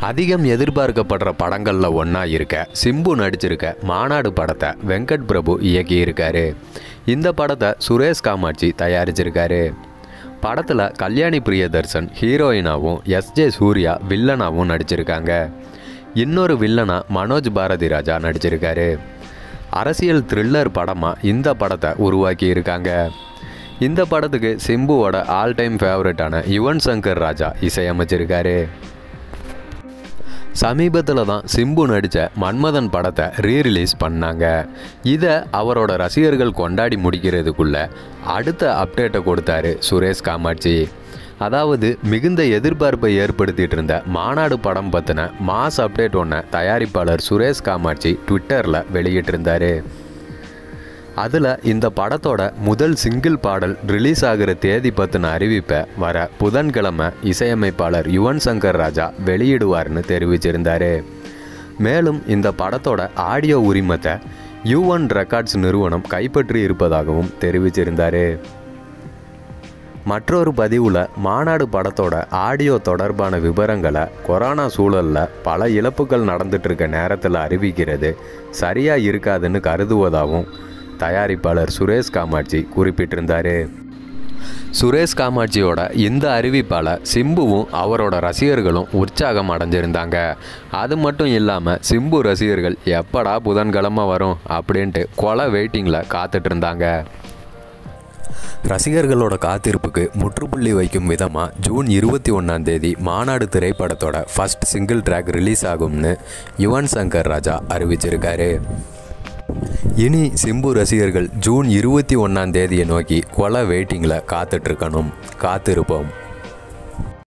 அதிகம் எதிர்பார்க்கப்படுற படங்களில் ஒன்றா இருக்க சிம்பு நடிச்சிருக்க மாநாடு படத்தை வெங்கட் பிரபு இயக்கியிருக்காரு இந்த படத்தை சுரேஷ் காமாட்சி தயாரிச்சிருக்காரு படத்தில் கல்யாணி பிரியதர்சன் ஹீரோயினாவும் எஸ்ஜே சூர்யா வில்லனாவும் நடிச்சிருக்காங்க இன்னொரு வில்லனா மனோஜ் பாரதி ராஜா நடிச்சிருக்காரு அரசியல் த்ரில்லர் படமாக இந்த படத்தை உருவாக்கி இருக்காங்க இந்த படத்துக்கு சிம்புவோட ஆல் டைம் ஃபேவரட்டான யுவன் சங்கர் ராஜா இசையமைச்சிருக்காரு சமீபத்தில் தான் சிம்பு நடித்த மன்மதன் படத்தை ரீரிலீஸ் பண்ணாங்க இதை அவரோட ரசிகர்கள் கொண்டாடி முடிக்கிறதுக்குள்ள அடுத்த அப்டேட்டை கொடுத்தாரு சுரேஷ் காமாட்சி அதாவது மிகுந்த எதிர்பார்ப்பை ஏற்படுத்திட்டு இருந்த மாநாடு படம் பற்றின மாஸ் அப்டேட் ஒன்றை தயாரிப்பாளர் சுரேஷ் காமாட்சி ட்விட்டரில் வெளியிட்டிருந்தாரு அதில் இந்த படத்தோட முதல் சிங்கிள் பாடல் ரிலீஸ் ஆகிற தேதி பற்றின அறிவிப்பை வர புதன்கிழமை இசையமைப்பாளர் யுவன் சங்கர் ராஜா வெளியிடுவார்னு தெரிவிச்சிருந்தாரு மேலும் இந்த படத்தோட ஆடியோ உரிமத்தை யுவன் ரெக்கார்ட்ஸ் நிறுவனம் கைப்பற்றி இருப்பதாகவும் தெரிவிச்சிருந்தாரு மற்றொரு பதிவில் மாநாடு படத்தோட ஆடியோ தொடர்பான விவரங்களை கொரோனா சூழலில் பல இழப்புகள் நடந்துட்டு இருக்க நேரத்தில் அறிவிக்கிறது சரியாக இருக்காதுன்னு கருதுவதாகவும் தயாரிப்பாளர் சுரேஷ் காமாட்சி குறிப்பிட்டிருந்தார் சுரேஷ் காமாட்சியோட இந்த அறிவிப்பால் சிம்புவும் அவரோட ரசிகர்களும் உற்சாகம் அடைஞ்சிருந்தாங்க அது மட்டும் இல்லாமல் சிம்பு ரசிகர்கள் எப்படா புதன்கிழமை வரும் அப்படின்ட்டு கொலை வெயிட்டிங்கில் காத்துட்டு இருந்தாங்க ரசிகர்களோட காத்திருப்புக்கு முற்றுப்புள்ளி வைக்கும் விதமாக ஜூன் இருபத்தி ஒன்றாம் தேதி மாநாடு திரைப்படத்தோட ஃபர்ஸ்ட் சிங்கிள் ட்ராக் ரிலீஸ் ஆகும்னு யுவன் சங்கர் ராஜா அறிவிச்சிருக்காரு இனி சிம்பு ரசிகர்கள் ஜூன் இருபத்தி ஒன்றாம் தேதியை நோக்கி கொலை வெயிட்டிங்கில் காத்துட்ருக்கணும் காத்திருப்போம்